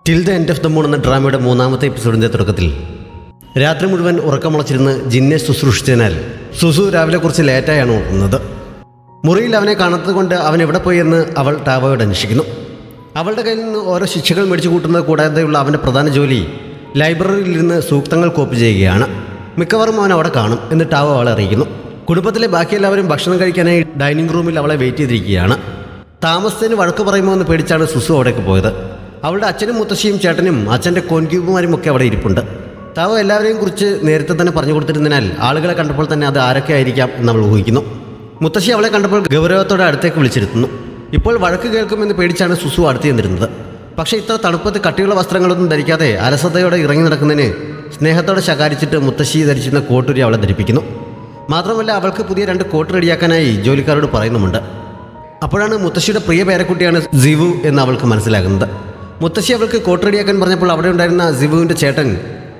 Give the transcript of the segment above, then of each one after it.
till the end of the moon എന്ന ഡ്രാമയുടെ മൂന്നാമത്തെ എപ്പിസോഡിന്റെ തുടക്കത്തിൽ രാത്രി മുഴുവൻ ഉറക്കമുളച്ചിരുന്ന് ജിന്നെ ശുശ്രൂഷിച്ചതിനാൽ സുസു രാവിലെ കുറച്ച് ലേറ്റായാണ് ഉണർന്നത് മുറിയിൽ അവനെ കാണാത്തത് കൊണ്ട് അവൻ എവിടെ പോയി എന്ന് അവൾ ടാവോയോട് അന്വേഷിക്കുന്നു അവളുടെ കയ്യിൽ നിന്ന് ഓരോ ശിക്ഷകൾ മേടിച്ചു കൂട്ടുന്നത് കൂടാതെയുള്ള അവൻ്റെ പ്രധാന ജോലി ലൈബ്രറിയിൽ ഇരുന്ന് സൂക്തങ്ങൾ കോപ്പി ചെയ്യുകയാണ് മിക്കവാറും അവൻ അവിടെ കാണും എന്ന് ടാവോ അവളെ അറിയിക്കുന്നു കുടുംബത്തിലെ ബാക്കി എല്ലാവരും ഭക്ഷണം കഴിക്കാനായി ഡൈനിങ് റൂമിൽ അവളെ വെയിറ്റ് ചെയ്തിരിക്കുകയാണ് താമസത്തിന് വഴക്ക് പറയുമോ എന്ന് പേടിച്ചാണ് സുസു അവിടേക്ക് പോയത് അവളുടെ അച്ഛനും മുത്തശ്ശിയും ചേട്ടനും അച്ഛൻ്റെ കോൻക്യൂബുമാരും ഒക്കെ അവിടെ ഇരിപ്പുണ്ട് താവോ എല്ലാവരെയും കുറിച്ച് നേരത്തെ തന്നെ പറഞ്ഞു കൊടുത്തിരുന്നതിനാൽ ആളുകളെ കണ്ടപ്പോൾ തന്നെ അത് ആരൊക്കെ ആയിരിക്കാം എന്ന് അവൾ ഊഹിക്കുന്നു മുത്തശ്ശി അവളെ കണ്ടപ്പോൾ ഗൗരവത്തോടെ അടുത്തേക്ക് വിളിച്ചിരുത്തുന്നു ഇപ്പോൾ വഴക്ക് കേൾക്കുമെന്ന് പേടിച്ചാണ് സുസു അടുത്ത് ചെന്നിരുന്നത് പക്ഷേ ഇത്ര തണുപ്പത്ത് കട്ടിയുള്ള വസ്ത്രങ്ങളൊന്നും ധരിക്കാതെ അലസതയോടെ ഇറങ്ങി നടക്കുന്നതിന് സ്നേഹത്തോടെ ശകാരിച്ചിട്ട് മുത്തശ്ശി ധരിച്ചിരുന്ന കോട്ടൂരി അവളെ ധരിപ്പിക്കുന്നു മാത്രമല്ല അവൾക്ക് പുതിയ രണ്ട് കോട്ട് റെഡിയാക്കാനായി ജോലിക്കാരോട് പറയുന്നുമുണ്ട് അപ്പോഴാണ് മുത്തശ്ശിയുടെ പ്രിയ പേരക്കുട്ടിയാണ് സിവു എന്ന് അവൾക്ക് മനസ്സിലാകുന്നത് മുത്തശ്ശി അവൾക്ക് കോട്ട് റെഡിയാക്കാൻ പറഞ്ഞപ്പോൾ അവിടെ ഉണ്ടായിരുന്ന സിവുവിൻ്റെ ചേട്ടൻ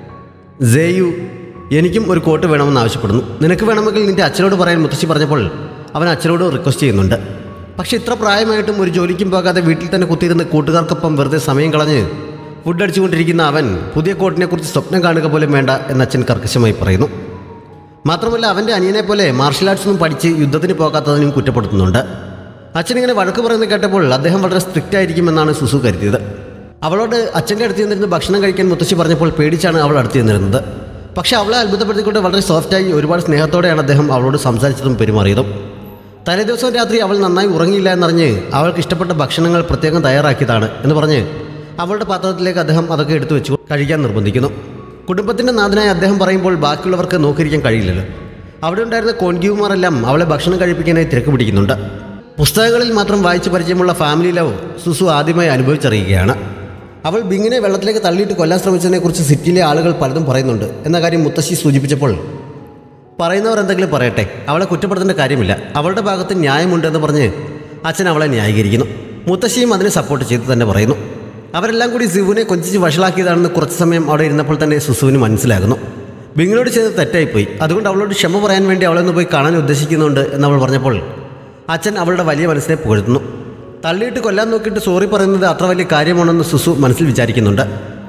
ജേയു എനിക്കും ഒരു കോട്ട് വേണമെന്ന് ആവശ്യപ്പെടുന്നു നിനക്ക് വേണമെങ്കിൽ നിന്റെ അച്ഛനോട് പറയാൻ മുത്തശ്ശി പറഞ്ഞപ്പോൾ അവൻ അച്ഛനോട് റിക്വസ്റ്റ് ചെയ്യുന്നുണ്ട് പക്ഷേ ഇത്ര പ്രായമായിട്ടും ഒരു ജോലിക്കും പോകാതെ വീട്ടിൽ തന്നെ കുത്തിയിരുന്ന് കൂട്ടുകാർക്കൊപ്പം വെറുതെ സമയം കളഞ്ഞ് ഫുഡ് അടിച്ചുകൊണ്ടിരിക്കുന്ന അവൻ പുതിയ കോട്ടിനെക്കുറിച്ച് സ്വപ്നം കാണുക പോലും വേണ്ട എന്ന് അച്ഛൻ കർക്കശമായി പറയുന്നു മാത്രമല്ല അവൻ്റെ അനിയനെ പോലെ മാർഷൽ ആർട്സ് ഒന്നും പഠിച്ച് യുദ്ധത്തിന് പോകാത്തതിനും കുറ്റപ്പെടുത്തുന്നുണ്ട് അച്ഛൻ ഇങ്ങനെ വഴക്ക് പറയുന്നത് കേട്ടപ്പോൾ അദ്ദേഹം വളരെ സ്ട്രിക്റ്റ് ആയിരിക്കുമെന്നാണ് സുസു കരുതിയത് അവളോട് അച്ഛൻ്റെ അടുത്ത് നിന്നിരുന്ന് ഭക്ഷണം കഴിക്കാൻ മുത്തശ്ശി പറഞ്ഞപ്പോൾ പേടിച്ചാണ് അവൾ അടുത്ത് നിന്നിരുന്നത് പക്ഷേ അവളെ അത്ഭുതപ്പെടുത്തിക്കൊണ്ട് വളരെ സോഫ്റ്റായി ഒരുപാട് സ്നേഹത്തോടെയാണ് അദ്ദേഹം അവളോട് സംസാരിച്ചതും പെരുമാറിയതും തലേദിവസം രാത്രി അവൾ നന്നായി ഉറങ്ങിയില്ല എന്നറിഞ്ഞ് അവൾക്ക് ഇഷ്ടപ്പെട്ട ഭക്ഷണങ്ങൾ പ്രത്യേകം തയ്യാറാക്കിയതാണ് എന്ന് പറഞ്ഞ് അവളുടെ പാത്രത്തിലേക്ക് അദ്ദേഹം അതൊക്കെ എടുത്തു വെച്ചു കഴിക്കാൻ നിർബന്ധിക്കുന്നു കുടുംബത്തിൻ്റെ നാഥനായി അദ്ദേഹം പറയുമ്പോൾ ബാക്കിയുള്ളവർക്ക് നോക്കിയിരിക്കാൻ കഴിയില്ലല്ലോ അവിടെ ഉണ്ടായിരുന്ന കോൺഗ്യൂമാരെല്ലാം അവളെ ഭക്ഷണം കഴിപ്പിക്കാനായി തിരക്ക് പിടിക്കുന്നുണ്ട് പുസ്തകങ്ങളിൽ മാത്രം വായിച്ച് പരിചയമുള്ള ഫാമിലി ലവ് സുസു ആദ്യമായി അനുഭവിച്ചറിയുകയാണ് അവൾ ബിങ്ങിനെ വെള്ളത്തിലേക്ക് തള്ളിയിട്ട് കൊല്ലാൻ ശ്രമിച്ചതിനെക്കുറിച്ച് സിറ്റിയിലെ ആളുകൾ പലതും പറയുന്നുണ്ട് എന്ന കാര്യം മുത്തശ്ശി സൂചിപ്പിച്ചപ്പോൾ പറയുന്നവർ എന്തെങ്കിലും പറയട്ടെ അവളെ കുറ്റപ്പെടുത്തേണ്ട കാര്യമില്ല അവളുടെ ഭാഗത്ത് ന്യായമുണ്ടെന്ന് പറഞ്ഞ് അച്ഛൻ അവളെ ന്യായീകരിക്കുന്നു മുത്തശ്ശിയും അതിനെ സപ്പോർട്ട് ചെയ്ത് തന്നെ പറയുന്നു അവരെല്ലാം കൂടി സിവുവിനെ കൊഞ്ചിച്ച് വഷളാക്കിയതാണെന്ന് കുറച്ച് സമയം അവിടെ ഇരുന്നപ്പോൾ തന്നെ സുസുവിന് മനസ്സിലാകുന്നു ബിങ്ങിനോട് ചെയ്ത് തെറ്റായിപ്പോയി അതുകൊണ്ട് അവളോട് ക്ഷമ പറയാൻ വേണ്ടി അവളെ ഒന്ന് പോയി കാണാൻ ഉദ്ദേശിക്കുന്നുണ്ട് എന്നവൾ പറഞ്ഞപ്പോൾ അച്ഛൻ അവളുടെ വലിയ മനസ്സിനെ പുകഴ്ത്തുന്നു തള്ളിയിട്ട് കൊല്ലാൻ നോക്കിയിട്ട് സോറി പറയുന്നത് അത്ര വലിയ കാര്യമാണെന്ന് സുസു മനസ്സിൽ വിചാരിക്കുന്നുണ്ട്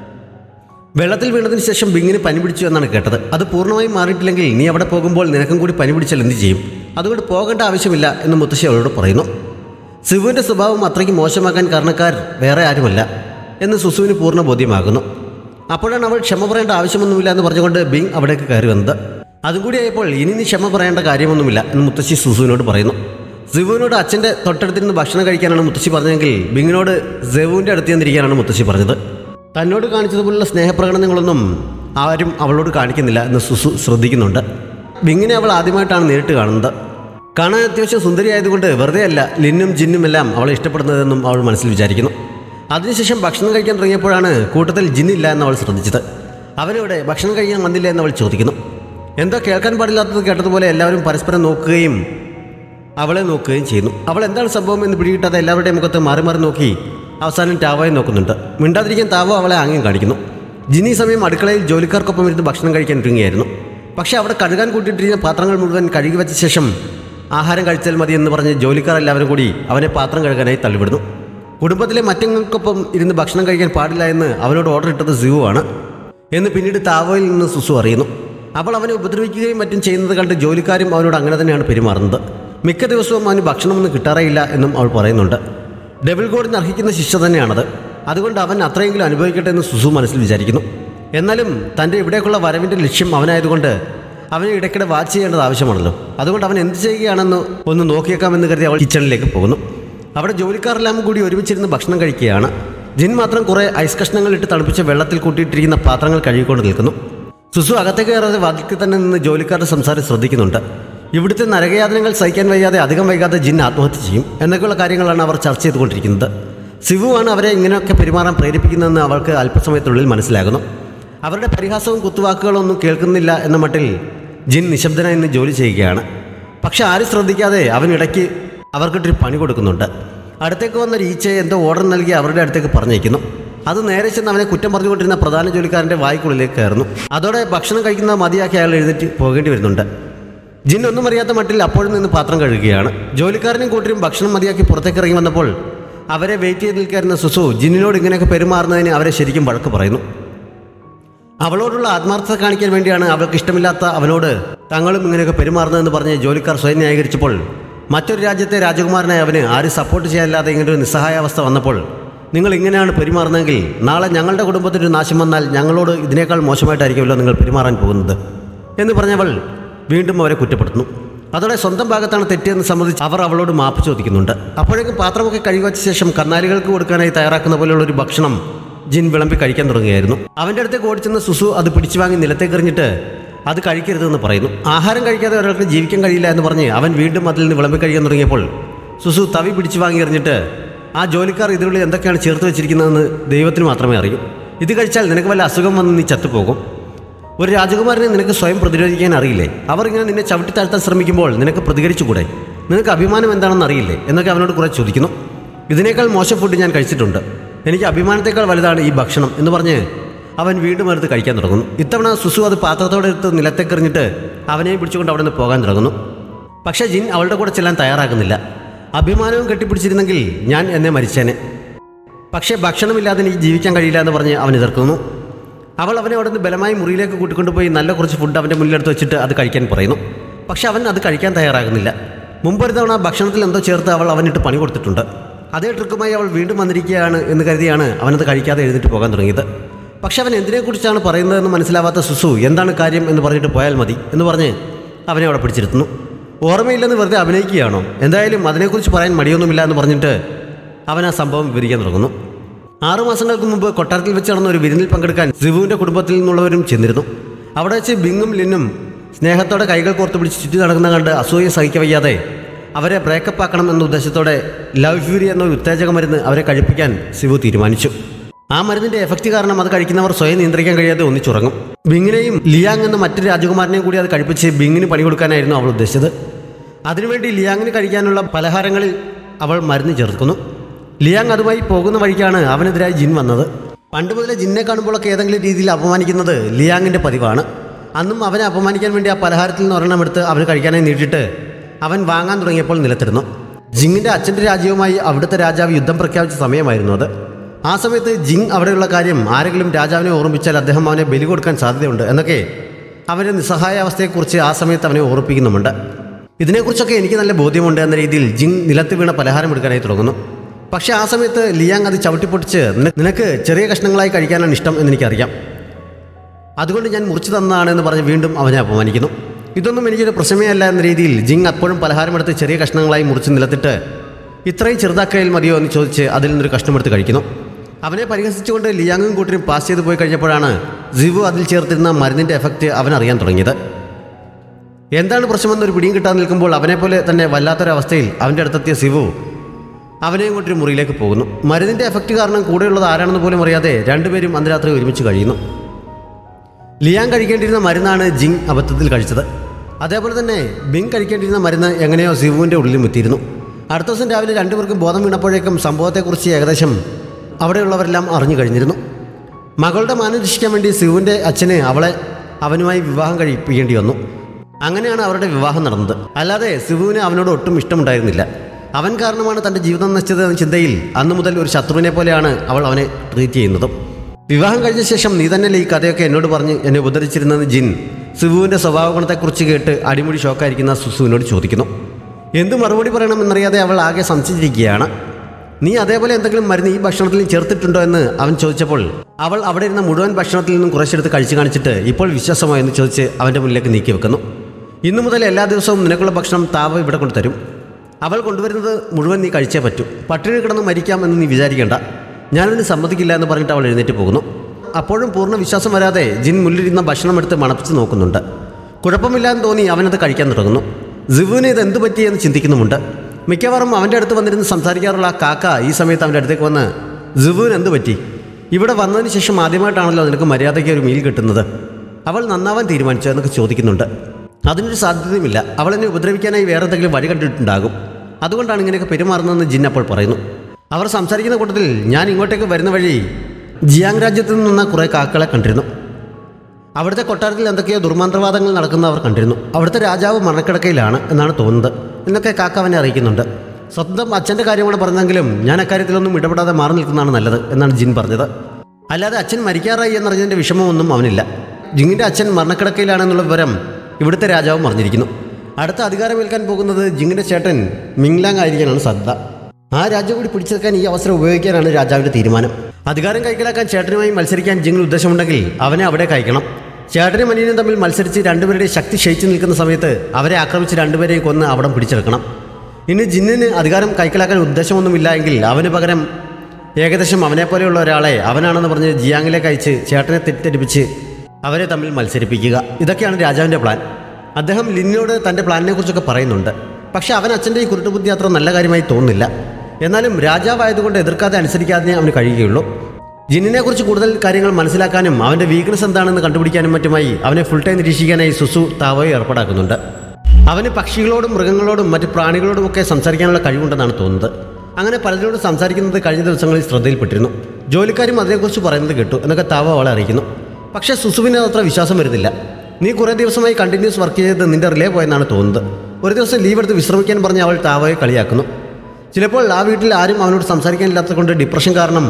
വെള്ളത്തിൽ വീണതിന് ശേഷം ബിങ്ങിന് പനി പിടിച്ചു എന്നാണ് കേട്ടത് അത് പൂർണ്ണമായും മാറിയിട്ടില്ലെങ്കിൽ നീ അവിടെ പോകുമ്പോൾ നിനക്കും കൂടി പനി പിടിച്ചാൽ എന്ത് ചെയ്യും അതുകൊണ്ട് പോകേണ്ട ആവശ്യമില്ല എന്ന് മുത്തശ്ശി അവളോട് പറയുന്നു സിവുവിൻ്റെ സ്വഭാവം അത്രയ്ക്ക് മോശമാക്കാൻ കാരണക്കാർ വേറെ ആരുമല്ല എന്ന് സുസുവിന് പൂർണ്ണ ബോധ്യമാകുന്നു അപ്പോഴാണ് അവൾ ക്ഷമ പറയേണ്ട ആവശ്യമൊന്നുമില്ല എന്ന് പറഞ്ഞുകൊണ്ട് ബിങ് അവിടേക്ക് കയറി വന്നത് അതും കൂടി ആയപ്പോൾ ഇനി നീ ക്ഷമ പറയേണ്ട കാര്യമൊന്നുമില്ല എന്ന് മുത്തശ്ശി സുസുവിനോട് പറയുന്നു സിവുവിനോട് അച്ഛൻ്റെ തൊട്ടടുത്തിരുന്ന് ഭക്ഷണം കഴിക്കാനാണ് മുത്തശ്ശി പറഞ്ഞതെങ്കിൽ ബിങ്ങിനോട് സെവുവിൻ്റെ അടുത്ത് ചെന്നിരിക്കാനാണ് മുത്തശ്ശി പറഞ്ഞത് തന്നോട് കാണിച്ചതുപോലുള്ള സ്നേഹപ്രകടനങ്ങളൊന്നും ആരും അവളോട് കാണിക്കുന്നില്ല എന്ന് സുസു ശ്രദ്ധിക്കുന്നുണ്ട് ബിങ്ങിനെ അവൾ ആദ്യമായിട്ടാണ് നേരിട്ട് കാണുന്നത് കാണാൻ അത്യാവശ്യം സുന്ദരിയായതുകൊണ്ട് വെറുതെ അല്ല ലിന്നും ജിന്നും എല്ലാം അവളെ ഇഷ്ടപ്പെടുന്നതെന്നും അവൾ മനസ്സിൽ വിചാരിക്കുന്നു അതിനുശേഷം ഭക്ഷണം കഴിക്കാൻ തുടങ്ങിയപ്പോഴാണ് കൂട്ടത്തിൽ ജിന്നില്ല എന്ന് അവൾ ശ്രദ്ധിച്ചത് അവനിവിടെ ഭക്ഷണം കഴിക്കാൻ വന്നില്ല എന്ന് അവൾ ചോദിക്കുന്നു എന്തോ കേൾക്കാൻ പാടില്ലാത്തത് കേട്ടതുപോലെ എല്ലാവരും പരസ്പരം നോക്കുകയും അവളെ നോക്കുകയും ചെയ്യുന്നു അവൾ എന്താണ് സംഭവം എന്ന് പിടികിട്ടാതെ എല്ലാവരുടെയും മുഖത്ത് മാറി മാറി നോക്കി അവസാനം ടാവോയെ നോക്കുന്നുണ്ട് മിണ്ടാതിരിക്കാൻ താവോ അവളെ ആംഗ്യം കാണിക്കുന്നു ജിനി സമയം അടുക്കളയിൽ ജോലിക്കാർക്കൊപ്പം ഇരുന്ന് ഭക്ഷണം കഴിക്കാൻ ഒരുങ്ങിയായിരുന്നു പക്ഷേ അവിടെ കഴുകാൻ കൂട്ടിയിട്ടിരിക്കുന്ന പാത്രങ്ങൾ മുഴുവൻ കഴുകി വെച്ച ശേഷം ആഹാരം കഴിച്ചാൽ മതി എന്ന് പറഞ്ഞ് ജോലിക്കാർ എല്ലാവരും കൂടി അവനെ പാത്രം കഴുകാനായി തള്ളിവിടുന്നു കുടുംബത്തിലെ മറ്റങ്ങൾക്കൊപ്പം ഇരുന്ന് ഭക്ഷണം കഴിക്കാൻ പാടില്ല എന്ന് അവനോട് ഓർഡർ ഇട്ടത് സിവു ആണ് എന്ന് പിന്നീട് താവോയിൽ നിന്ന് സുസു അറിയുന്നു അവൾ അവനെ ഉപദ്രവിക്കുകയും മറ്റും ചെയ്യുന്നത് കണ്ട് ജോലിക്കാരും അവനോട് അങ്ങനെ തന്നെയാണ് പെരുമാറുന്നത് മിക്ക ദിവസവും അവന് ഭക്ഷണമൊന്നും കിട്ടാറേയില്ല എന്നും അവൾ പറയുന്നുണ്ട് ഡെവിൾ ഗോഡിന് അർഹിക്കുന്ന ശിക്ഷ തന്നെയാണത് അതുകൊണ്ട് അവൻ അത്രയെങ്കിലും അനുഭവിക്കട്ടെ എന്ന് സുസു മനസ്സിൽ വിചാരിക്കുന്നു എന്നാലും തൻ്റെ ഇവിടേക്കുള്ള വരവിൻ്റെ ലക്ഷ്യം അവനായതുകൊണ്ട് അവനെ ഇടയ്ക്കിടെ വാച്ച് ചെയ്യേണ്ടത് ആവശ്യമാണല്ലോ അതുകൊണ്ട് അവൻ എന്ത് ചെയ്യുകയാണെന്ന് ഒന്ന് നോക്കിയേക്കാമെന്ന് കരുതി അവൾ കിച്ചണിലേക്ക് പോകുന്നു അവിടെ ജോലിക്കാരെല്ലാം കൂടി ഒരുമിച്ചിരുന്ന് ഭക്ഷണം കഴിക്കുകയാണ് ജിൻ മാത്രം കുറേ ഐസ് കഷ്ണങ്ങൾ ഇട്ട് തണുപ്പിച്ച വെള്ളത്തിൽ കൂട്ടിയിട്ടിരിക്കുന്ന പാത്രങ്ങൾ കഴുകിക്കൊണ്ട് നിൽക്കുന്നു സുസു അകത്തേക്ക് കയറാതെ വാതിൽക്ക് തന്നെ നിന്ന് ജോലിക്കാരുടെ സംസാരം ശ്രദ്ധിക്കുന്നുണ്ട് ഇവിടുത്തെ നരകയാതനകൾ സഹിക്കാൻ വയ്യാതെ അധികം വൈകാതെ ജിൻ ആത്മഹത്യ ചെയ്യും എന്നൊക്കെയുള്ള കാര്യങ്ങളാണ് അവർ ചർച്ച ചെയ്തുകൊണ്ടിരിക്കുന്നത് സിവുവാണ് അവരെ ഇങ്ങനെയൊക്കെ പെരുമാറാൻ പ്രേരിപ്പിക്കുന്നതെന്ന് അവൾക്ക് അല്പസമയത്തിനുള്ളിൽ മനസ്സിലാകുന്നു അവരുടെ പരിഹാസവും കുത്തുവാക്കുകളും ഒന്നും കേൾക്കുന്നില്ല എന്ന മട്ടിൽ ജിൻ നിശബ്ദനായി നിന്ന് ജോലി ചെയ്യുകയാണ് പക്ഷെ ആരും ശ്രദ്ധിക്കാതെ അവൻ ഇടയ്ക്ക് അവർക്കിട്ടൊരു പണി കൊടുക്കുന്നുണ്ട് അടുത്തേക്ക് വന്ന ഈച്ചയെ എന്തോ ഓർഡർ നൽകി അവരുടെ അടുത്തേക്ക് പറഞ്ഞേക്കുന്നു അത് നേരെ ചെന്ന് അവനെ കുറ്റം പറഞ്ഞുകൊണ്ടിരുന്ന പ്രധാന ജോലിക്കാരൻ്റെ വായ്ക്കുള്ളിലേക്ക് കയറുന്നു അതോടെ ഭക്ഷണം കഴിക്കുന്നത് മതിയാക്കി അയാൾ എഴുന്നേറ്റ് പോകേണ്ടി വരുന്നുണ്ട് ജിൻ ഒന്നും അറിയാത്ത മട്ടിൽ അപ്പോഴും നിന്ന് പാത്രം കഴുകുകയാണ് ജോലിക്കാരനും കൂട്ടരും ഭക്ഷണം മതിയാക്കി പുറത്തേക്ക് ഇറങ്ങി വന്നപ്പോൾ അവരെ വെയിറ്റ് ചെയ്ത് നിൽക്കായിരുന്ന സുസു ജിന്നിനോട് ഇങ്ങനെയൊക്കെ പെരുമാറുന്നതിന് അവരെ ശരിക്കും വഴക്ക് പറയുന്നു അവളോടുള്ള ആത്മാർത്ഥത കാണിക്കാൻ വേണ്ടിയാണ് അവൾക്ക് ഇഷ്ടമില്ലാത്ത അവനോട് തങ്ങളും ഇങ്ങനെയൊക്കെ പെരുമാറുന്നതെന്ന് പറഞ്ഞ് ജോലിക്കാർ സ്വയം ന്യായീകരിച്ചപ്പോൾ മറ്റൊരു രാജ്യത്തെ രാജകുമാരനായ അവന് ആരും സപ്പോർട്ട് ചെയ്യാനില്ലാതെ ഇങ്ങനെ ഒരു നിസ്സഹായാവസ്ഥ വന്നപ്പോൾ നിങ്ങൾ ഇങ്ങനെയാണ് പെരുമാറുന്നതെങ്കിൽ നാളെ ഞങ്ങളുടെ കുടുംബത്തിനൊരു നാശം വന്നാൽ ഞങ്ങളോട് ഇതിനേക്കാൾ മോശമായിട്ടായിരിക്കുമല്ലോ നിങ്ങൾ പെരുമാറാൻ പോകുന്നത് എന്ന് പറഞ്ഞവൾ വീണ്ടും അവരെ കുറ്റപ്പെടുത്തുന്നു അതോടെ സ്വന്തം ഭാഗത്താണ് തെറ്റെന്ന് സംബന്ധിച്ച് അവർ അവളോട് മാപ്പ് ചോദിക്കുന്നുണ്ട് അപ്പോഴേക്കും പാത്രമൊക്കെ കഴുകിവച്ച ശേഷം കന്നാലികൾക്ക് കൊടുക്കാനായി തയ്യാറാക്കുന്ന പോലെയുള്ള ഒരു ഭക്ഷണം ജിൻ വിളമ്പി കഴിക്കാൻ തുടങ്ങുകയായിരുന്നു അവൻ്റെ അടുത്തേക്ക് ഓടിച്ചെന്ന് സുസു അത് പിടിച്ചു വാങ്ങി നിലത്തേക്ക് എറിഞ്ഞിട്ട് അത് കഴിക്കരുതെന്ന് പറയുന്നു ആഹാരം കഴിക്കാതെ ഒരാൾക്ക് ജീവിക്കാൻ കഴിയില്ല എന്ന് പറഞ്ഞ് അവൻ വീണ്ടും അതിൽ നിന്ന് വിളമ്പി കഴിക്കാൻ തുടങ്ങിയപ്പോൾ സുസു തവി പിടിച്ചു വാങ്ങി എറിഞ്ഞിട്ട് ആ ജോലിക്കാർ ഇതിനുള്ളിൽ എന്തൊക്കെയാണ് ചേർത്ത് വെച്ചിരിക്കുന്നതെന്ന് ദൈവത്തിന് മാത്രമേ അറിയൂ ഇത് കഴിച്ചാൽ നിനക്ക് വല്ല അസുഖം വന്ന് നീ ചത്തുപോകും ഒരു രാജകുമാരനെ നിനക്ക് സ്വയം പ്രതിരോധിക്കാൻ അറിയില്ലേ അവർ ഇങ്ങനെ നിന്നെ ചവിട്ടി താഴ്ത്താൻ ശ്രമിക്കുമ്പോൾ നിനക്ക് പ്രതികരിച്ചുകൂടെ നിനക്ക് അഭിമാനം എന്താണെന്ന് അറിയില്ലേ എന്നൊക്കെ അവനോട് കുറെ ചോദിക്കുന്നു ഇതിനേക്കാൾ മോശം ഫുഡ് ഞാൻ കഴിച്ചിട്ടുണ്ട് എനിക്ക് അഭിമാനത്തേക്കാൾ വലുതാണ് ഈ ഭക്ഷണം എന്ന് പറഞ്ഞ് അവൻ വീണ്ടും എടുത്ത് കഴിക്കാൻ തുടങ്ങുന്നു ഇത്തവണ സുസു അത് പാത്രത്തോടെ എടുത്ത് നിലത്തേക്കെറിഞ്ഞിട്ട് അവനെയും പിടിച്ചുകൊണ്ട് അവിടെ നിന്ന് പോകാൻ തുടങ്ങുന്നു പക്ഷേ ജിൻ അവളുടെ കൂടെ ചെല്ലാൻ തയ്യാറാകുന്നില്ല അഭിമാനവും കെട്ടിപ്പിടിച്ചിരുന്നെങ്കിൽ ഞാൻ എന്നെ മരിച്ചേനെ പക്ഷേ ഭക്ഷണമില്ലാതെ എനിക്ക് ജീവിക്കാൻ കഴിയില്ല എന്ന് പറഞ്ഞ് അവൻ എതിർക്കുന്നു അവൾ അവനെ അവിടെ നിന്ന് ബലമായി മുറിയിലേക്ക് കൂട്ടിക്കൊണ്ടുപോയി നല്ല കുറച്ച് ഫുഡ് അവൻ്റെ മുന്നിലെടുത്ത് വെച്ചിട്ട് അത് കഴിക്കാൻ പറയുന്നു പക്ഷെ അവൻ അത് കഴിക്കാൻ തയ്യാറാകുന്നില്ല മുമ്പൊരു തവണ ഭക്ഷണത്തിൽ എന്തോ ചേർത്ത് അവൾ അവനിട്ട് പണി കൊടുത്തിട്ടുണ്ട് അതേ ട്രിക്കുമായി അവൾ വീണ്ടും വന്നിരിക്കുകയാണ് എന്ന് കരുതിയാണ് അവനത് കഴിക്കാതെ എഴുന്നേറ്റ് പോകാൻ തുടങ്ങിയത് പക്ഷെ അവൻ എന്തിനെക്കുറിച്ചാണ് പറയുന്നതെന്ന് മനസ്സിലാവാത്ത സുസു എന്താണ് കാര്യം എന്ന് പറഞ്ഞിട്ട് പോയാൽ മതി എന്ന് പറഞ്ഞ് അവനെ അവിടെ പിടിച്ചിരുത്തുന്നു ഓർമ്മയില്ലെന്ന് വെറുതെ അഭിനയിക്കുകയാണോ എന്തായാലും അതിനെക്കുറിച്ച് പറയാൻ മടിയൊന്നുമില്ല എന്ന് പറഞ്ഞിട്ട് അവൻ ആ സംഭവം വിവരിക്കാൻ തുടങ്ങുന്നു ആറു മാസങ്ങൾക്ക് മുമ്പ് കൊട്ടാരത്തിൽ വെച്ച് നടന്ന ഒരു വിരുന്നിൽ പങ്കെടുക്കാൻ സിവുവിൻ്റെ കുടുംബത്തിൽ നിന്നുള്ളവരും ചെന്നിരുന്നു അവിടെ വെച്ച് ബിങ്ങും ലിന്നും സ്നേഹത്തോടെ കൈകൾ കോർത്ത് പിടിച്ച് ചുറ്റി നടക്കുന്ന കണ്ട് അസൂയ സഹിക്കവയ്യാതെ അവരെ ബ്രേക്കപ്പ് ആക്കണം എന്ന ഉദ്ദേശത്തോടെ ലവ് ഫ്യൂരി എന്ന ഒരു ഉത്തേജക മരുന്ന് അവരെ കഴിപ്പിക്കാൻ സിവു തീരുമാനിച്ചു ആ മരുന്നിന്റെ എഫക്റ്റ് കാരണം അത് കഴിക്കുന്നവർ സ്വയം നിയന്ത്രിക്കാൻ കഴിയാതെ ഒന്നിച്ചുറങ്ങും ബിങ്ങിനെയും ലിയാങ് എന്ന മറ്റൊരു രാജകുമാരനെയും കൂടി അത് കഴിപ്പിച്ച് ബിങ്ങിന് പണി കൊടുക്കാനായിരുന്നു അവൾ ഉദ്ദേശിച്ചത് അതിനുവേണ്ടി ലിയാങ്ങിന് കഴിക്കാനുള്ള പലഹാരങ്ങളിൽ അവൾ മരുന്ന് ചേർക്കുന്നു ലിയാങ് അതുമായി പോകുന്ന വഴിക്കാണ് അവനെതിരായി ജിൻ വന്നത് പണ്ട് മുതലേ ജിന്നെ കാണുമ്പോഴൊക്കെ ഏതെങ്കിലും രീതിയിൽ അപമാനിക്കുന്നത് ലിയാങ്ങിൻ്റെ പതിവാണ് അന്നും അവനെ അപമാനിക്കാൻ വേണ്ടി ആ പലഹാരത്തിൽ നിന്ന് ഒരെണ്ണം എടുത്ത് അവന് കഴിക്കാനായി നീട്ടിയിട്ട് അവൻ വാങ്ങാൻ തുടങ്ങിയപ്പോൾ നിലത്തിരുന്നു ജിങ്ങിൻ്റെ അച്ഛൻ്റെ രാജ്യവുമായി അവിടുത്തെ രാജാവ് യുദ്ധം പ്രഖ്യാപിച്ച സമയമായിരുന്നു അത് ആ സമയത്ത് ജിങ് അവിടെയുള്ള കാര്യം ആരെങ്കിലും രാജാവിനെ ഓർമ്മിച്ചാൽ അദ്ദേഹം അവനെ ബലി കൊടുക്കാൻ സാധ്യതയുണ്ട് എന്നൊക്കെ അവൻ്റെ നിസ്സഹായാവസ്ഥയെക്കുറിച്ച് ആ സമയത്ത് അവനെ ഓർമ്മിപ്പിക്കുന്നുമുണ്ട് ഇതിനെക്കുറിച്ചൊക്കെ എനിക്ക് നല്ല ബോധ്യമുണ്ട് എന്ന രീതിയിൽ ജിങ് നിലത്ത് വീണ പലഹാരം എടുക്കാനായി തുടങ്ങുന്നു പക്ഷേ ആ സമയത്ത് ലിയാങ് അത് ചവിട്ടിപ്പൊട്ടിച്ച് "നിന- നിനക്ക് ചെറിയ കഷ്ണങ്ങളായി കഴിക്കാനാണ് ഇഷ്ടം എന്ന് എനിക്കറിയാം അതുകൊണ്ട് ഞാൻ മുറിച്ചു തന്നതാണെന്ന് പറഞ്ഞ് വീണ്ടും അവനെ അപമാനിക്കുന്നു ഇതൊന്നും എനിക്കൊരു പ്രശ്നമേ അല്ല എന്ന രീതിയിൽ ജിങ് അപ്പോഴും പലഹാരമെടുത്ത് ചെറിയ കഷ്ണങ്ങളായി മുറിച്ച് നിലത്തിട്ട് ഇത്രയും ചെറുതാക്കയിൽ മതിയോ എന്ന് ചോദിച്ച് അതിൽ നിന്നൊരു കഷ്ണമെടുത്ത് കഴിക്കുന്നു അവനെ പരിഹസിച്ചുകൊണ്ട് ലിയാങ്ങും കൂട്ടരും പാസ് ചെയ്ത് പോയി കഴിഞ്ഞപ്പോഴാണ് സിവു അതിൽ ചേർത്തിരുന്ന മരുന്നിൻ്റെ എഫക്റ്റ് അവൻ അറിയാൻ തുടങ്ങിയത് എന്താണ് പ്രശ്നമെന്നൊരു പിടിയും കിട്ടാൻ നിൽക്കുമ്പോൾ അവനെപ്പോലെ തന്നെ വല്ലാത്തൊരവസ്ഥയിൽ അവൻ്റെ അടുത്തെത്തിയ സിവു അവനെയും കൊണ്ടൊരു മുറിയിലേക്ക് പോകുന്നു മരുന്നിൻ്റെ എഫക്റ്റ് കാരണം കൂടെയുള്ളത് ആരാണെന്ന് പോലും അറിയാതെ രണ്ടുപേരും അന്ന് രാത്രി ഒരുമിച്ച് കഴിയുന്നു ലിയാൻ കഴിക്കേണ്ടിരുന്ന മരുന്നാണ് ജിങ് അബദ്ധത്തിൽ കഴിച്ചത് അതേപോലെ തന്നെ ബിങ് കഴിക്കേണ്ടിരുന്ന മരുന്ന് എങ്ങനെയോ സിവുവിൻ്റെ ഉള്ളിലും എത്തിയിരുന്നു അടുത്ത ദിവസം രാവിലെ രണ്ടുപേർക്കും ബോധം വീണപ്പോഴേക്കും സംഭവത്തെക്കുറിച്ച് ഏകദേശം അവിടെയുള്ളവരെല്ലാം അറിഞ്ഞു കഴിഞ്ഞിരുന്നു മകളുടെ മാനം രക്ഷിക്കാൻ വേണ്ടി സിവുവിൻ്റെ അച്ഛന് അവളെ അവനുമായി വിവാഹം കഴിപ്പിക്കേണ്ടി വന്നു അങ്ങനെയാണ് അവരുടെ വിവാഹം നടന്നത് അല്ലാതെ സിവുവിന് അവനോട് ഒട്ടും ഇഷ്ടമുണ്ടായിരുന്നില്ല അവൻ കാരണമാണ് തൻ്റെ ജീവിതം നശിച്ചത് എന്ന ചിന്തയിൽ അന്നു മുതൽ ഒരു ശത്രുവിനെ പോലെയാണ് അവൾ അവനെ ട്രീറ്റ് ചെയ്യുന്നതും വിവാഹം കഴിഞ്ഞ ശേഷം നീ തന്നെയല്ലേ ഈ കഥയൊക്കെ എന്നോട് പറഞ്ഞ് എന്നെ ഉപദ്രവിച്ചിരുന്നത് ജിൻ സിവുവിൻ്റെ സ്വഭാവ ഗുണത്തെക്കുറിച്ച് കേട്ട് അടിമുടി ഷോക്കായിരിക്കുന്ന സുസുവിനോട് ചോദിക്കുന്നു എന്ത് മറുപടി പറയണമെന്നറിയാതെ അവൾ ആകെ സംശയിച്ചിരിക്കുകയാണ് നീ അതേപോലെ എന്തെങ്കിലും മരുന്ന് ഈ ഭക്ഷണത്തിൽ ചേർത്തിട്ടുണ്ടോ എന്ന് അവൻ ചോദിച്ചപ്പോൾ അവൾ അവിടെ ഇരുന്ന മുഴുവൻ ഭക്ഷണത്തിൽ നിന്നും കുറച്ചെടുത്ത് കഴിച്ചു കാണിച്ചിട്ട് ഇപ്പോൾ വിശ്വാസമോ എന്ന് ചോദിച്ച് അവൻ്റെ മുന്നിലേക്ക് നീക്കി വെക്കുന്നു ഇന്നു മുതൽ എല്ലാ ദിവസവും നിനക്കുള്ള ഭക്ഷണം താവ ഇവിടെ കൊണ്ട് തരും അവൾ കൊണ്ടുവരുന്നത് മുഴുവൻ നീ കഴിച്ചേ പറ്റൂ പട്ടിണി കിടന്ന് മരിക്കാം എന്ന് നീ വിചാരിക്കേണ്ട ഞാനതിന് സമ്മതിക്കില്ല എന്ന് പറഞ്ഞിട്ട് അവൾ എഴുന്നേറ്റ് പോകുന്നു അപ്പോഴും പൂർണ്ണ വിശ്വാസം വരാതെ ജിൻ മുന്നിലിരുന്ന ഭക്ഷണം എടുത്ത് മണപ്പിച്ച് നോക്കുന്നുണ്ട് കുഴപ്പമില്ലാന്ന് തോന്നി അവനത് കഴിക്കാൻ തുടങ്ങുന്നു സിവുവിന് ഇത് എന്ത് പറ്റിയെന്ന് ചിന്തിക്കുന്നുമുണ്ട് മിക്കവാറും അവൻ്റെ അടുത്ത് വന്നിരുന്ന് സംസാരിക്കാറുള്ള ആ കാക്ക ഈ സമയത്ത് അവൻ്റെ അടുത്തേക്ക് വന്ന് സിവുവിന് എന്ത് പറ്റി ഇവിടെ വന്നതിന് ശേഷം ആദ്യമായിട്ടാണല്ലോ നിനക്ക് മര്യാദയ്ക്ക് ഒരു മീൽ കിട്ടുന്നത് അവൾ നന്നാവാൻ തീരുമാനിച്ചു എന്നൊക്കെ ചോദിക്കുന്നുണ്ട് അതിനൊരു സാധ്യതയുമില്ല അവൾ എന്നെ ഉപദ്രവിക്കാനായി വേറെ എന്തെങ്കിലും വഴി കണ്ടിട്ടുണ്ടാകും അതുകൊണ്ടാണ് ഇങ്ങനെയൊക്കെ പെരുമാറുന്നതെന്ന് ജിൻ അപ്പോൾ പറയുന്നു അവർ സംസാരിക്കുന്ന കൂട്ടത്തിൽ ഞാൻ ഇങ്ങോട്ടേക്ക് വരുന്ന വഴി ജിയാങ് രാജ്യത്ത് നിന്ന കുറേ കാക്കളെ കണ്ടിരുന്നു അവിടുത്തെ കൊട്ടാരത്തിൽ എന്തൊക്കെയോ ദുർമന്ത്രവാദങ്ങൾ നടക്കുന്ന അവർ കണ്ടിരുന്നു അവിടുത്തെ രാജാവ് മരണക്കിടക്കയിലാണ് എന്നാണ് തോന്നുന്നത് എന്നൊക്കെ കാക്ക അവനെ അറിയിക്കുന്നുണ്ട് സ്വന്തം അച്ഛൻ്റെ കാര്യമാണ് പറഞ്ഞതെങ്കിലും ഞാൻ അക്കാര്യത്തിലൊന്നും ഇടപെടാതെ മാറി നിൽക്കുന്നതാണ് നല്ലത് എന്നാണ് ജിൻ പറഞ്ഞത് അല്ലാതെ അച്ഛൻ മരിക്കാറായി എന്നറിഞ്ഞതിൻ്റെ വിഷമമൊന്നും അവനില്ല ജിങ്ങിൻ്റെ അച്ഛൻ മരണക്കിടക്കയിലാണെന്നുള്ള വിവരം ഇവിടുത്തെ രാജാവും അറിഞ്ഞിരിക്കുന്നു അടുത്ത അധികാരമേൽക്കാൻ പോകുന്നത് ജിങ്ങിൻ്റെ ചേട്ടൻ മിങ്ലാങ് ആയിരിക്കാനാണ് സാധ്യത ആ രാജ്യം കൂടി പിടിച്ചെടുക്കാൻ ഈ അവസരം ഉപയോഗിക്കാനാണ് രാജാവിൻ്റെ തീരുമാനം അധികാരം കൈക്കലാക്കാൻ ചേട്ടനുമായി മത്സരിക്കാൻ ജിങ്ങിന് ഉദ്ദേശമുണ്ടെങ്കിൽ അവനെ അവിടെ കയക്കണം ചേട്ടനും അനിയനും തമ്മിൽ മത്സരിച്ച് രണ്ടുപേരുടെ ശക്തി ക്ഷയിച്ചു നിൽക്കുന്ന സമയത്ത് അവരെ ആക്രമിച്ച് രണ്ടുപേരെയും കൊന്ന് അവിടം പിടിച്ചെടുക്കണം ഇനി ജിന്നിന് അധികാരം കൈക്കലാക്കാൻ ഉദ്ദേശമൊന്നുമില്ല എങ്കിൽ അവന് പകരം ഏകദേശം അവനെപ്പോലെയുള്ള ഒരാളെ അവനാണെന്ന് പറഞ്ഞ് ജിയാങ്ങിലേക്ക് അയച്ച് ചേട്ടനെ തെറ്റിദ്ധരിപ്പിച്ച് അവരെ തമ്മിൽ മത്സരിപ്പിക്കുക ഇതൊക്കെയാണ് രാജാവിൻ്റെ പ്ലാൻ അദ്ദേഹം ലിന്നിനോട് തൻ്റെ പ്ലാനിനെ കുറിച്ചൊക്കെ പറയുന്നുണ്ട് പക്ഷേ അവൻ അച്ഛൻ്റെ ഈ കുരുട്ടുബുദ്ധി അത്ര നല്ല കാര്യമായി തോന്നുന്നില്ല എന്നാലും രാജാവായതുകൊണ്ട് എതിർക്കാതെ അനുസരിക്കാതെ അവന് കഴിയുകയുള്ളൂ ജിന്നിനെ കുറിച്ച് കൂടുതൽ കാര്യങ്ങൾ മനസ്സിലാക്കാനും അവൻ്റെ വീക്ക്നസ് എന്താണെന്ന് കണ്ടുപിടിക്കാനും മറ്റുമായി അവനെ ഫുൾ ടൈം നിരീക്ഷിക്കാനായി സുസു താവോയെ ഏർപ്പാടാക്കുന്നുണ്ട് അവന് പക്ഷികളോടും മൃഗങ്ങളോടും മറ്റ് പ്രാണികളോടും ഒക്കെ സംസാരിക്കാനുള്ള കഴിവുണ്ടെന്നാണ് തോന്നുന്നത് അങ്ങനെ പലരോടും സംസാരിക്കുന്നത് കഴിഞ്ഞ ദിവസങ്ങളിൽ ശ്രദ്ധയിൽപ്പെട്ടിരുന്നു ജോലിക്കാരും അതിനെക്കുറിച്ച് പറയുന്നത് കേട്ടു എന്നൊക്കെ താവോ അവളെ അറിയിക്കുന്നു പക്ഷേ സുസുവിന് അത്ര വിശ്വാസം വരുന്നില്ല നീ കുറേ ദിവസമായി കണ്ടിന്യൂസ് വർക്ക് ചെയ്ത് നിന്റെ റിലേ പോയെന്നാണ് തോന്നുന്നത് ഒരു ദിവസം ലീവ് എടുത്ത് വിശ്രമിക്കാൻ പറഞ്ഞ് അവൾ താവോയെ കളിയാക്കുന്നു ചിലപ്പോൾ ആ വീട്ടിൽ ആരും അവനോട് സംസാരിക്കാനില്ലാത്തത് കൊണ്ട് ഡിപ്രഷൻ കാരണം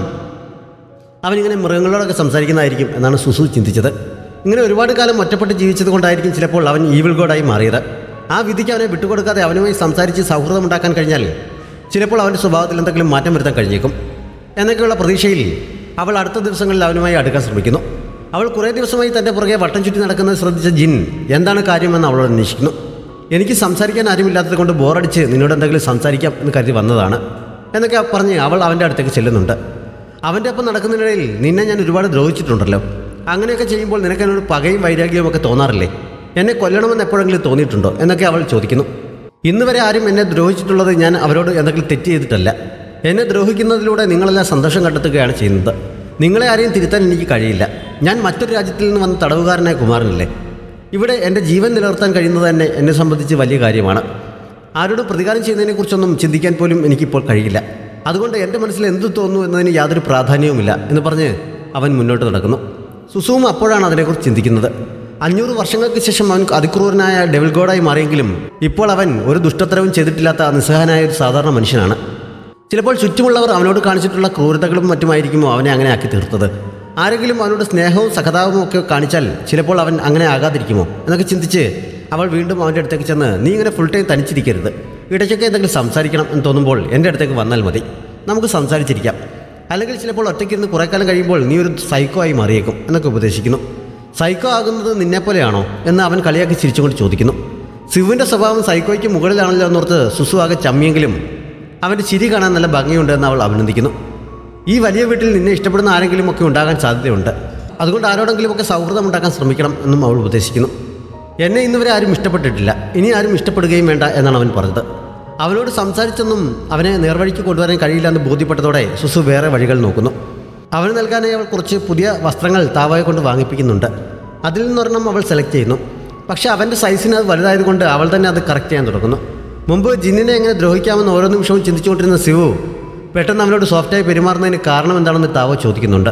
അവനിങ്ങനെ മൃഗങ്ങളോടൊക്കെ സംസാരിക്കുന്നതായിരിക്കും എന്നാണ് സുസു ചിന്തിച്ചത് ഇങ്ങനെ ഒരുപാട് കാലം ഒറ്റപ്പെട്ട് ജീവിച്ചത് കൊണ്ടായിരിക്കും ചിലപ്പോൾ അവൻ ഈവിൾ ഗോഡായി മാറിയത് ആ വിധിക്ക് അവനെ വിട്ടുകൊടുക്കാതെ അവനുമായി സംസാരിച്ച് സൗഹൃദം ഉണ്ടാക്കാൻ കഴിഞ്ഞാൽ ചിലപ്പോൾ അവൻ്റെ സ്വഭാവത്തിൽ എന്തെങ്കിലും മാറ്റം വരുത്താൻ കഴിഞ്ഞേക്കും എന്നൊക്കെയുള്ള പ്രതീക്ഷയിൽ അവൾ അടുത്ത ദിവസങ്ങളിൽ അവനുമായി അടുക്കാൻ ശ്രമിക്കുന്നു അവൾ കുറേ ദിവസമായി തൻ്റെ പുറകെ വട്ടം ചുറ്റി നടക്കുന്നത് ശ്രദ്ധിച്ച ജിൻ എന്താണ് കാര്യമെന്ന് അവളോട് അന്വേഷിക്കുന്നു എനിക്ക് സംസാരിക്കാൻ ആരുമില്ലാത്തത് കൊണ്ട് ബോറടിച്ച് നിന്നോട് എന്തെങ്കിലും സംസാരിക്കാം എന്ന് കരുതി വന്നതാണ് എന്നൊക്കെ പറഞ്ഞ് അവൾ അവൻ്റെ അടുത്തേക്ക് ചെല്ലുന്നുണ്ട് അവൻ്റെ ഒപ്പം നടക്കുന്നതിനിടയിൽ നിന്നെ ഞാൻ ഒരുപാട് ദ്രോഹിച്ചിട്ടുണ്ടല്ലോ അങ്ങനെയൊക്കെ ചെയ്യുമ്പോൾ നിനക്ക് എന്നോട് പകയും വൈരാഗ്യവും ഒക്കെ തോന്നാറില്ലേ എന്നെ കൊല്ലണമെന്ന് എപ്പോഴെങ്കിലും തോന്നിയിട്ടുണ്ടോ എന്നൊക്കെ അവൾ ചോദിക്കുന്നു ഇന്ന് വരെ ആരും എന്നെ ദ്രോഹിച്ചിട്ടുള്ളത് ഞാൻ അവരോട് എന്തെങ്കിലും തെറ്റ് ചെയ്തിട്ടല്ല എന്നെ ദ്രോഹിക്കുന്നതിലൂടെ നിങ്ങളെല്ലാം സന്തോഷം കണ്ടെത്തുകയാണ് ചെയ്യുന്നത് നിങ്ങളെ ആരെയും തിരുത്താൻ എനിക്ക് കഴിയില്ല ഞാൻ മറ്റൊരു രാജ്യത്തിൽ നിന്ന് വന്ന തടവുകാരനായ കുമാരനല്ലേ ഇവിടെ എൻ്റെ ജീവൻ നിലനിർത്താൻ കഴിയുന്നത് തന്നെ എന്നെ സംബന്ധിച്ച് വലിയ കാര്യമാണ് ആരോട് പ്രതികാരം ചെയ്യുന്നതിനെക്കുറിച്ചൊന്നും ചിന്തിക്കാൻ പോലും എനിക്കിപ്പോൾ കഴിയില്ല അതുകൊണ്ട് എൻ്റെ മനസ്സിൽ എന്ത് തോന്നുന്നു എന്നതിന് യാതൊരു പ്രാധാന്യവുമില്ല എന്ന് പറഞ്ഞ് അവൻ മുന്നോട്ട് നടക്കുന്നു സുസുവും അപ്പോഴാണ് അതിനെക്കുറിച്ച് ചിന്തിക്കുന്നത് അഞ്ഞൂറ് വർഷങ്ങൾക്ക് ശേഷം അവൻ അതിക്രൂരനായ ഡെവിൽ ഗോഡായി മാറിയെങ്കിലും ഇപ്പോൾ അവൻ ഒരു ദുഷ്ടത്തരവും ചെയ്തിട്ടില്ലാത്ത നിസ്സഹായനായ ഒരു സാധാരണ മനുഷ്യനാണ് ചിലപ്പോൾ ചുറ്റുമുള്ളവർ അവനോട് കാണിച്ചിട്ടുള്ള ക്രൂരതകളും മറ്റുമായിരിക്കുമോ അവനെ അങ്ങനെ ആക്കി തീർത്തത് ആരെങ്കിലും അവനോട് സ്നേഹവും സഹതാപവും ഒക്കെ കാണിച്ചാൽ ചിലപ്പോൾ അവൻ അങ്ങനെ ആകാതിരിക്കുമോ എന്നൊക്കെ ചിന്തിച്ച് അവൾ വീണ്ടും അവൻ്റെ അടുത്തേക്ക് ചെന്ന് നീ ഇങ്ങനെ ഫുൾ ടൈം തനിച്ചിരിക്കരുത് ഇടയ്ക്കൊക്കെ എന്തെങ്കിലും സംസാരിക്കണം എന്ന് തോന്നുമ്പോൾ എൻ്റെ അടുത്തേക്ക് വന്നാൽ മതി നമുക്ക് സംസാരിച്ചിരിക്കാം അല്ലെങ്കിൽ ചിലപ്പോൾ ഒറ്റയ്ക്കിരുന്ന് കുറേ കാലം കഴിയുമ്പോൾ നീ ഒരു സൈക്കോ ആയി മാറിയേക്കും എന്നൊക്കെ ഉപദേശിക്കുന്നു സൈക്കോ ആകുന്നത് നിന്നെപ്പോലെയാണോ എന്ന് അവൻ കളിയാക്കി ചിരിച്ചുകൊണ്ട് ചോദിക്കുന്നു സിവുവിൻ്റെ സ്വഭാവം സൈക്കോയ്ക്ക് മുകളിലാണല്ലോ എന്നോർത്ത് സുസു ആകെ ചമ്മിയെങ്കിലും അവൻ്റെ ചിരി കാണാൻ നല്ല ഭംഗിയുണ്ട് എന്ന് അവൾ അഭിനന്ദിക്കുന്നു ഈ വലിയ വീട്ടിൽ നിന്നെ ഇഷ്ടപ്പെടുന്ന ആരെങ്കിലും ഒക്കെ ഉണ്ടാകാൻ സാധ്യതയുണ്ട് അതുകൊണ്ട് ആരോടെങ്കിലും ഒക്കെ സൗഹൃദം ഉണ്ടാക്കാൻ ശ്രമിക്കണം എന്നും അവൾ ഉപദേശിക്കുന്നു എന്നെ ഇന്നുവരെ ആരും ഇഷ്ടപ്പെട്ടിട്ടില്ല ഇനി ആരും ഇഷ്ടപ്പെടുകയും വേണ്ട എന്നാണ് അവൻ പറഞ്ഞത് അവനോട് സംസാരിച്ചൊന്നും അവനെ നേർവഴിക്ക് കൊണ്ടുവരാൻ കഴിയില്ല എന്ന് ബോധ്യപ്പെട്ടതോടെ സുസു വേറെ വഴികൾ നോക്കുന്നു അവന് നൽകാനായി അവൾ കുറച്ച് പുതിയ വസ്ത്രങ്ങൾ താവായെ കൊണ്ട് വാങ്ങിപ്പിക്കുന്നുണ്ട് അതിൽ നിന്നൊരെണ്ണം അവൾ സെലക്ട് ചെയ്യുന്നു പക്ഷേ അവൻ്റെ സൈസിന് അത് വലുതായതുകൊണ്ട് അവൾ തന്നെ അത് കറക്റ്റ് ചെയ്യാൻ തുടങ്ങുന്നു മുമ്പ് ജിന്നിനെ എങ്ങനെ ദ്രോഹിക്കാമെന്ന് ഓരോ നിമിഷവും ചിന്തിച്ചുകൊണ്ടിരുന്ന ശിവു പെട്ടെന്ന് അവനോട് സോഫ്റ്റായി പെരുമാറുന്നതിന് കാരണം എന്താണെന്ന് താവോ ചോദിക്കുന്നുണ്ട്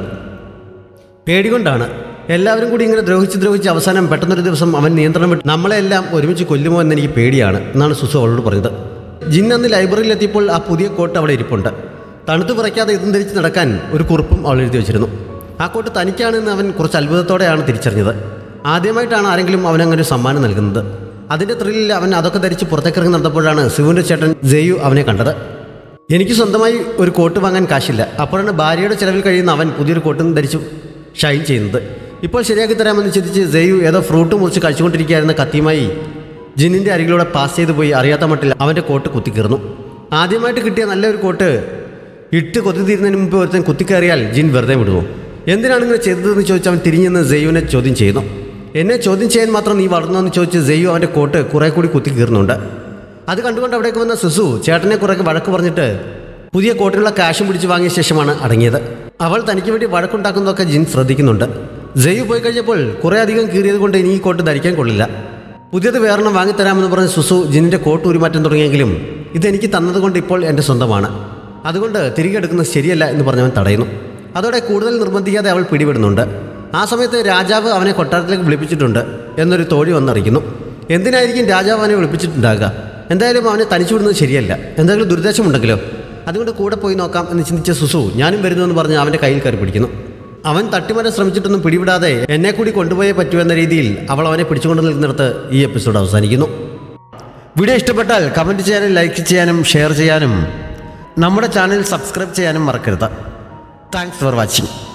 പേടികൊണ്ടാണ് എല്ലാവരും കൂടി ഇങ്ങനെ ദ്രോഹിച്ച് ദ്രോഹിച്ച് അവസാനം പെട്ടെന്നൊരു ദിവസം അവൻ നിയന്ത്രണം വിട്ട് നമ്മളെല്ലാം ഒരുമിച്ച് കൊല്ലുമോ എന്ന് എനിക്ക് പേടിയാണ് എന്നാണ് സുസു അവളോട് പറഞ്ഞത് ജിൻ അന്ന് ലൈബ്രറിയിൽ എത്തിയപ്പോൾ ആ പുതിയ കോട്ട് അവിടെ ഇരിപ്പുണ്ട് തണുത്ത് വിറയ്ക്കാതെ ഇതും ധരിച്ച് നടക്കാൻ ഒരു കുറിപ്പും അവൾ എഴുതി വെച്ചിരുന്നു ആ കോട്ട് തനിക്കാണെന്ന് അവൻ കുറച്ച് അത്ഭുതത്തോടെയാണ് തിരിച്ചറിഞ്ഞത് ആദ്യമായിട്ടാണ് ആരെങ്കിലും അവനങ്ങനെ ഒരു സമ്മാനം നൽകുന്നത് അതിൻ്റെ ത്രില്ലിൽ അവൻ അതൊക്കെ ധരിച്ച് പുറത്തേക്കിറങ്ങി നടന്നപ്പോഴാണ് ശിവുവിൻ്റെ ചേട്ടൻ ജയു അവനെ കണ്ടത് എനിക്ക് സ്വന്തമായി ഒരു കോട്ട് വാങ്ങാൻ കാശില്ല അപ്പോഴാണ് ഭാര്യയുടെ ചെലവിൽ കഴിയുന്ന അവൻ പുതിയൊരു കോട്ടും ധരിച്ചു ഷൈൻ ചെയ്യുന്നത് ഇപ്പോൾ ശരിയാക്കി തരാമെന്ന് ചിന്തിച്ച് ജയു ഏതോ ഫ്രൂട്ട് മുറിച്ച് കഴിച്ചുകൊണ്ടിരിക്കുകയായിരുന്ന കത്തിയുമായി ജിന്നിൻ്റെ അരികിലൂടെ പാസ് ചെയ്തു പോയി അറിയാത്ത മട്ടിൽ അവൻ്റെ കോട്ട് കുത്തിക്കീർന്നു ആദ്യമായിട്ട് കിട്ടിയ നല്ലൊരു കോട്ട് ഇട്ട് കൊത്തിത്തീരുന്നതിന് മുമ്പ് ഒരുത്തൻ കുത്തിക്കയറിയാൽ ജിൻ വെറുതെ വിടുമോ എന്തിനാണ് ഇങ്ങനെ ചെയ്തതെന്ന് ചോദിച്ച് അവൻ തിരിഞ്ഞെന്ന് ജെയുവിനെ ചോദ്യം ചെയ്യുന്നു എന്നെ ചോദ്യം ചെയ്യാൻ മാത്രം നീ വളർന്നോ എന്ന് ചോദിച്ച് ജെയു അവൻ്റെ കോട്ട് കുറേ കൂടി കുത്തിക്കീർന്നുണ്ട് അത് കണ്ടുകൊണ്ട് അവിടേക്ക് വന്ന സുസു ചേട്ടനെ കുറേ വഴക്ക് പറഞ്ഞിട്ട് പുതിയ കോട്ടിനുള്ള കാശും പിടിച്ച് വാങ്ങിയ ശേഷമാണ് അടങ്ങിയത് അവൾ തനിക്ക് വേണ്ടി വഴക്കുണ്ടാക്കുന്നതൊക്കെ ജിൻ ശ്രദ്ധിക്കുന്നുണ്ട് ജയു പോയി കഴിഞ്ഞപ്പോൾ കുറേ അധികം കീറിയത് കൊണ്ട് ഇനി ഈ കോട്ട് ധരിക്കാൻ കൊള്ളില്ല പുതിയത് വേറെണ്ണം വാങ്ങിത്തരാമെന്ന് പറഞ്ഞ് സുസു ജിന്നിൻ്റെ കോട്ട് ഉരുമാറ്റം തുടങ്ങിയെങ്കിലും ഇതെനിക്ക് തന്നതുകൊണ്ട് ഇപ്പോൾ എൻ്റെ സ്വന്തമാണ് അതുകൊണ്ട് തിരികെ എടുക്കുന്നത് ശരിയല്ല എന്ന് പറഞ്ഞവൻ തടയുന്നു അതോടെ കൂടുതൽ നിർബന്ധിക്കാതെ അവൾ പിടിപെടുന്നുണ്ട് ആ സമയത്ത് രാജാവ് അവനെ കൊട്ടാരത്തിലേക്ക് വിളിപ്പിച്ചിട്ടുണ്ട് എന്നൊരു തോഴി വന്നറിയിക്കുന്നു എന്തിനായിരിക്കും രാജാവ് അവനെ വിളിപ്പിച്ചിട്ടുണ്ടാകുക എന്തായാലും അവനെ തനിച്ചു വിടുന്നത് ശരിയല്ല എന്തെങ്കിലും ദുരുദ്ദേശമുണ്ടെങ്കിലോ അതുകൊണ്ട് കൂടെ പോയി നോക്കാം എന്ന് ചിന്തിച്ച സുസു ഞാനും വരുന്നുവെന്ന് പറഞ്ഞ് അവൻ്റെ കയ്യിൽ കയറി പിടിക്കുന്നു അവൻ തട്ടിമാറ്റാൻ ശ്രമിച്ചിട്ടൊന്നും പിടിവിടാതെ എന്നെ കൂടി കൊണ്ടുപോയേ പറ്റൂ എന്ന രീതിയിൽ അവൾ അവനെ പിടിച്ചുകൊണ്ട് നിൽക്കുന്നിടത്ത് ഈ എപ്പിസോഡ് അവസാനിക്കുന്നു വീഡിയോ ഇഷ്ടപ്പെട്ടാൽ കമൻറ്റ് ചെയ്യാനും ലൈക്ക് ചെയ്യാനും ഷെയർ ചെയ്യാനും നമ്മുടെ ചാനൽ സബ്സ്ക്രൈബ് ചെയ്യാനും മറക്കരുത് താങ്ക്സ് ഫോർ വാച്ചിങ്